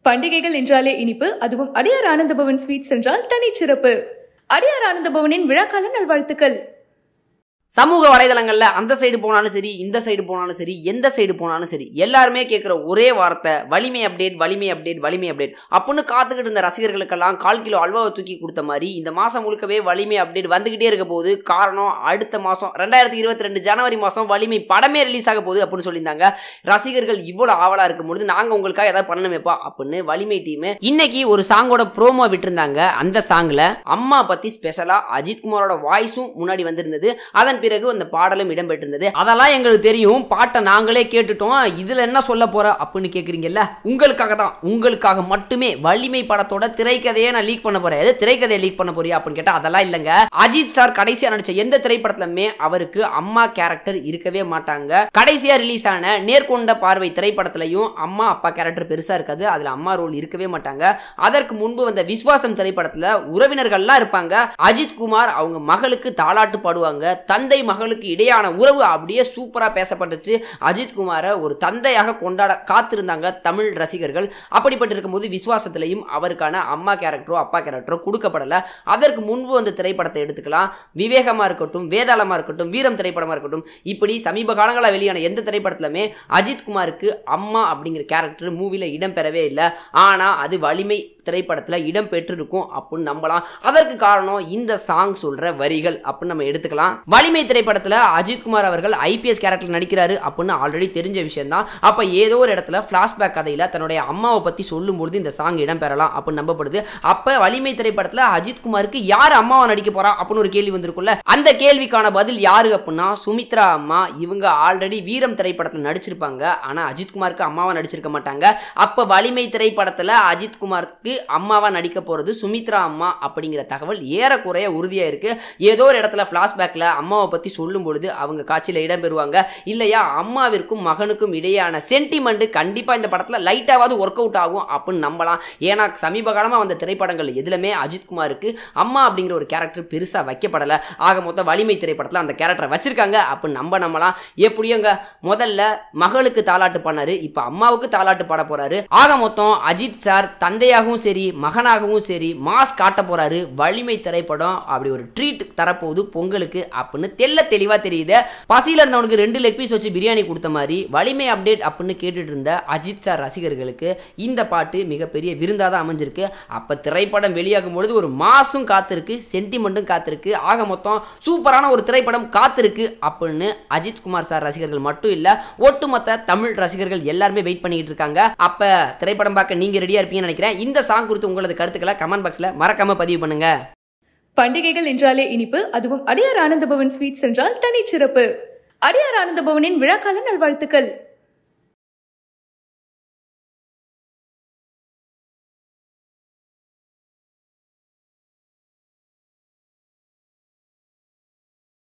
பண்டிகைகள் என்றாலே இனிப்பு அதுவும் அடியார் ஆனந்தபவன் ஸ்வீட்ஸ் என்றால் தனிச்சிறப்பு அடியார் ஆனந்தபவனின் விழாக்கால நல்வாழ்த்துக்கள் சமூக வலைதளங்கள்ல அந்த சைடு போனாலும் சரி இந்த சைடு போனாலும் சரி எந்த சைடு போனாலும் சரி எல்லாருமே கேட்குற ஒரே வார்த்தை வலிமை அப்டேட் வலிமை அப்டேட் வலிமை அப்டேட் அப்படின்னு காத்துக்கிட்டு இருந்த ரசிகர்களுக்கெல்லாம் கால் கிலோ அல்வாவை தூக்கி கொடுத்த மாதிரி இந்த மாசம் முழுக்கவே வலிமை அப்டேட் வந்துகிட்டே இருக்க போது காரணம் அடுத்த மாசம் ரெண்டாயிரத்தி இருபத்தி ரெண்டு ஜனவரி மாசம் வலிமை படமே ரிலீஸ் ஆக போகுது அப்படின்னு சொல்லியிருந்தாங்க ரசிகர்கள் இவ்வளோ ஆவலா இருக்கும் பொழுது நாங்க உங்களுக்காக ஏதாவது பண்ணணுமேப்பா அப்படின்னு வலிமை டீம் இன்னைக்கு ஒரு சாங்கோட ப்ரோமோ விட்டிருந்தாங்க அந்த சாங்ல அம்மா பத்தி ஸ்பெஷலா அஜித் குமாரோட வாய்ஸும் முன்னாடி வந்திருந்தது அதன் பிறகு அந்த பாடலும் இடம்பெற்றிருந்தது அதெல்லாம் எங்களுக்கு தெரியும் பாட்டை நாங்களே கேட்டுட்டோம் இதுல என்ன சொல்ல போற அப்படின்னு கேக்குறீங்கல்ல உங்களுக்காக தான் உங்களுக்காக மட்டுமே வலிமை படத்தோட திரைக்கதையை நான் லீக் பண்ண போறேன் எது திரைக்கதையை லீக் பண்ண போறியா அப்படின்னு கேட்டா அதெல்லாம் இல்லைங்க அஜித் சார் கடைசியா நடிச்ச எந்த திரைப்படத்திலுமே அவருக்கு அம்மா கேரக்டர் இருக்கவே மாட்டாங்க கடைசியா ரிலீஸ் ஆன நேர்கொண்ட பார்வை திரைப்படத்திலையும் அம்மா அப்பா கேரக்டர் பெருசா இருக்காது அதுல அம்மா ரோல் இருக்கவே மாட்டாங்க அதற்கு முன்பு வந்த விஸ்வாசம் திரைப்படத்துல உறவினர்கள்லாம் இருப்பாங்க அஜித் குமார் அவங்க மகளுக்கு தாலாட்டு பாடுவாங்க தந்தை மகளுக்கு இடையான உறவு அப்படியே சூப்பரா பேசப்பட்டுச்சு அஜித் குமாரை ஒரு தந்தையாக கொண்டாட காத்திருந்தாங்க தமிழ் ரசிகர்கள் அப்படிப்பட்டு இருக்கும்போது விஸ்வாசத்திலையும் அவருக்கான அம்மா கேரக்டரோ அப்பா கேரக்டரோ கொடுக்கப்படல அதற்கு முன்பு வந்த திரைப்படத்தை எடுத்துக்கலாம் விவேகமா இருக்கட்டும் வேதாளமா இருக்கட்டும் வீரம் திரைப்படமா இருக்கட்டும் இப்படி சமீப காலங்களாக வெளியான எந்த திரைப்படத்திலுமே அஜித் குமாருக்கு அம்மா அப்படிங்கிற கேரக்டர் மூவில இடம்பெறவே இல்லை ஆனா அது வலிமை திரைப்படத்தில் இடம் பெற்றிருக்கும் அப்படின்னு நம்பலாம் அதற்கு காரணம் இந்த சாங் சொல்ற வரிகள் அப்படின்னு நம்ம எடுத்துக்கலாம் வலிமை திரைப்படத்தில் அஜித் குமார் அவர்கள் ஐபிஎஸ் கேரக்டர் நடிக்கிறாரு அப்படின்னு ஆல்ரெடி தெரிஞ்ச விஷயம் தான் அப்போ ஏதோ ஒரு இடத்துல ஃப்ளாஷ்பேக் கதையில் தன்னுடைய அம்மாவை பற்றி சொல்லும்பொழுது இந்த சாங் இடம் பெறலாம் அப்படின்னு நம்பப்படுது அப்போ வலிமை திரைப்படத்தில் அஜித் குமாருக்கு யார் அம்மாவை நடிக்க போறா அப்படின்னு ஒரு கேள்வி வந்திருக்குல்ல அந்த கேள்விக்கான பதில் யாரு அப்படின்னா சுமித்ரா அம்மா இவங்க ஆல்ரெடி வீரம் திரைப்படத்தில் நடிச்சிருப்பாங்க ஆனால் அஜித் குமாருக்கு அம்மாவா நடிச்சிருக்க மாட்டாங்க அப்போ வலிமை திரைப்படத்தில் அஜித் குமாருக்கு அம்மாவா நடிக்க போறது சுமித்ரா அம்மா அப்படிங்கிற தகவல் ஏறக்குறைய உறுதியா இருக்கு ஏதோ ஒரு இடத்துல ஃபிளாஷ்பேக்ல அம்மாவை பத்தி சொல்லும் பொழுது அவங்க காட்சியில இடம்பெறுவாங்க இல்லையா அம்மாவிற்கும் மகனுக்கும் இடையான சென்டிமெண்ட் கண்டிப்பா இந்த படத்துல லைட்டாவது ஒர்க் அவுட் ஆகும் அப்படின்னு நம்பலாம் ஏன்னா சமீப காலமா வந்த திரைப்படங்கள் எதுலுமே அஜித் குமாருக்கு அம்மா அப்படிங்கிற ஒரு கேரக்டர் பெருசா வைக்கப்படல ஆக மொத்தம் வலிமை திரைப்படத்துல அந்த கேரக்டரை வச்சிருக்காங்க அப்படின்னு நம்ப நம்பலாம் எப்படியோங்க முதல்ல மகளுக்கு தாலாட்டு பண்ணாரு இப்ப அம்மாவுக்கு தாலாட்டு பாட போறாரு ஆக மொத்தம் அஜித் சார் தந்தையாகவும் சரி மகனாகவும் சரி மாஸ் காட்ட போறாரு வலிமை திரைப்படம் அப்படி ஒரு ட்ரீட் தரப்போகுது பொங்கலுக்கு அப்படின்னு தெல்ல தெளிவா தெரியுது பசியில இருந்தவனுக்கு ரெண்டு லெக் பீஸ் வச்சு பிரியாணி கொடுத்த மாதிரி வலிமை அப்டேட் அப்படின்னு கேட்டுட்டு இருந்த அஜித் சார் ரசிகர்களுக்கு இந்த பாட்டு மிகப்பெரிய விருந்தா தான் அமைஞ்சிருக்கு அப்ப திரைப்படம் வெளியாகும் பொழுது ஒரு மாசும் காத்திருக்கு சென்டிமெண்ட்டும் காத்திருக்கு ஆக மொத்தம் சூப்பரான ஒரு திரைப்படம் காத்திருக்கு அப்படின்னு அஜித் குமார் சார் ரசிகர்கள் மட்டும் இல்ல ஒட்டுமொத்த தமிழ் ரசிகர்கள் எல்லாருமே வெயிட் பண்ணிட்டு இருக்காங்க அப்ப திரைப்படம் பார்க்க நீங்க ரெடியா இருப்பீங்கன்னு நினைக்கிறேன் இந்த சாங் குறித்து உங்களது கருத்துக்களை கமெண்ட் பாக்ஸ்ல மறக்காம பதிவு பண்ணுங்க பண்டிகைகள் என்றாலே இனிப்பு அதுவும் அடியார் ஆனந்தபவன் ஸ்வீட்ஸ் என்றால் தனிச்சிறப்பு அடியார் ஆனந்தபவனின் விழாக்கால நல்வாழ்த்துக்கள்